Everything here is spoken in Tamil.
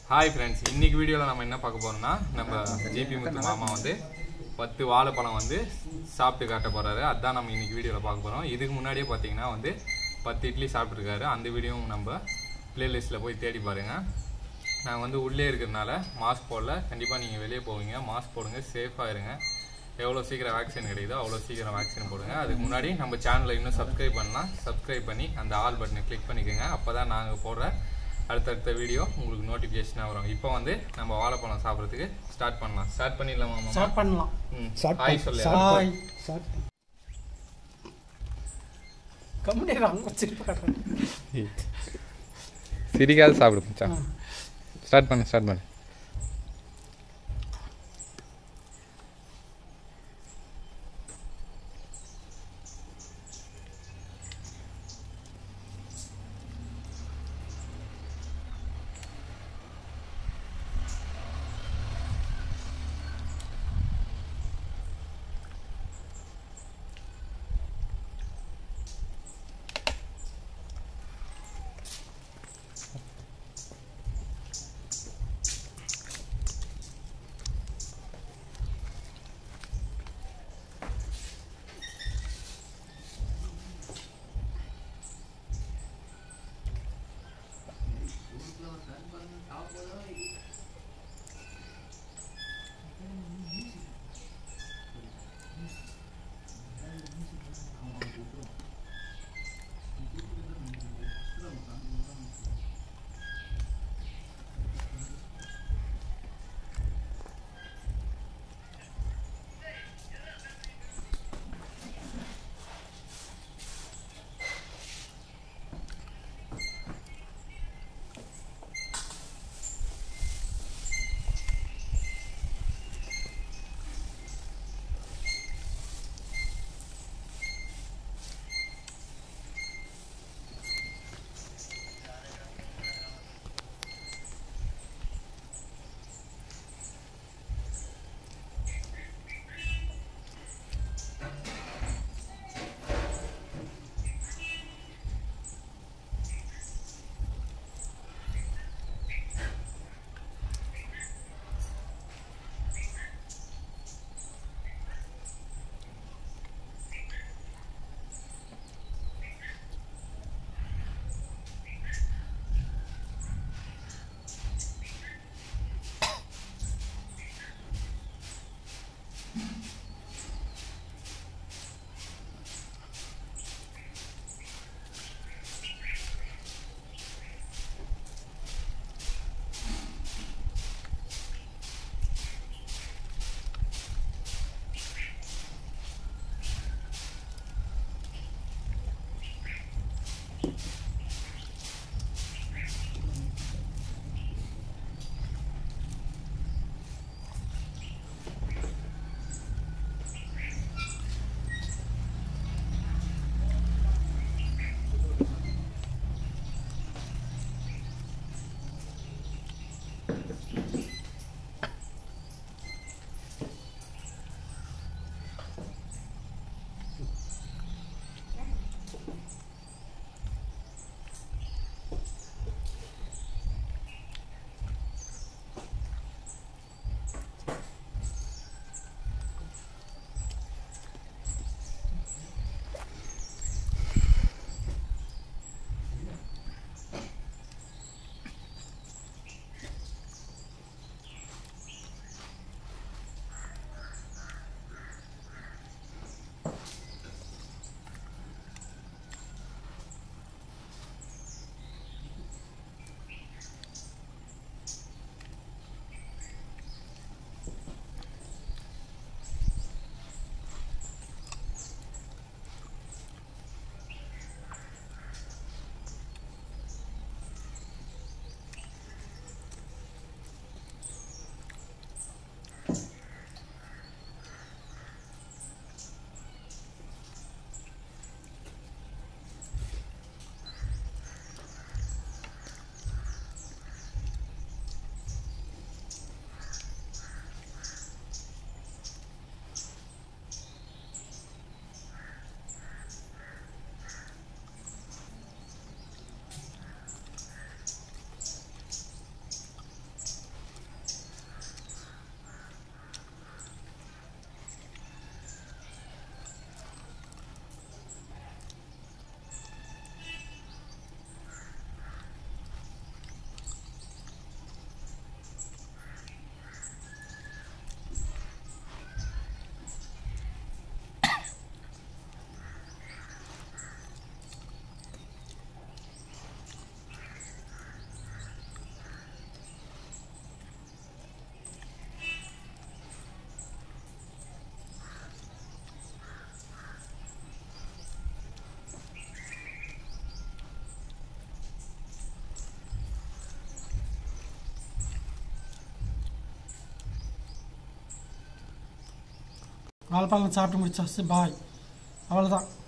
ஹாய் ஃப்ரெண்ட்ஸ் இன்னைக்கு வீடியோவில் நம்ம என்ன பார்க்க போறோம்னா நம்ம ஜிபி முத்து மாமா வந்து பத்து வாழைப்பழம் வந்து சாப்பிட்டு காட்ட போறாரு அதான் நம்ம இன்னைக்கு வீடியோவில் பார்க்க போறோம் இதுக்கு முன்னாடியே பார்த்தீங்கன்னா வந்து பத்து இட்லி சாப்பிட்ருக்காரு அந்த வீடியோவும் நம்ம பிளேலிஸ்ட்டில் போய் தேடி பாருங்க நான் வந்து உள்ளே இருக்கிறதுனால மாஸ்க் போடல கண்டிப்பாக நீங்கள் வெளியே போவீங்க மாஸ்க் போடுங்க சேஃபாக இருங்க எவ்வளோ சீக்கிரம் வேக்சின் கிடைக்குதோ அவ்வளோ சீக்கிரம் வேக்சின் போடுங்க அதுக்கு முன்னாடி நம்ம சேனலை இன்னும் சப்ஸ்கிரைப் பண்ணலாம் சப்ஸ்கிரைப் பண்ணி அந்த ஆல் பட்டனை கிளிக் பண்ணிக்கோங்க அப்போ தான் நாங்கள் போடுற அடுத்தடுத்த வீடியோ உங்களுக்கு நோட்டிஃபிகேஷனாக வரும் இப்போ வந்து நம்ம வாழைப்பழம் சாப்பிட்றதுக்கு ஸ்டார்ட் பண்ணலாம் ஸ்டார்ட் பண்ணிடலாமா மாமா ஸ்டார்ட் பண்ணலாம் ம் Start ஹாய் பண்ணு. சொல்லு Start ஹாய் Start. கம்பெனி அங்கே சிரிப்பு காட்டுறேன் சிரிக்காத சாப்பிடு மச்சான் ஸ்டார்ட் பண்ணு ஸ்டார்ட் பண்ணு வாழைப்பழம் சாப்பிட்டு முடிச்சாச்சு பாய் அவ்வளோதான்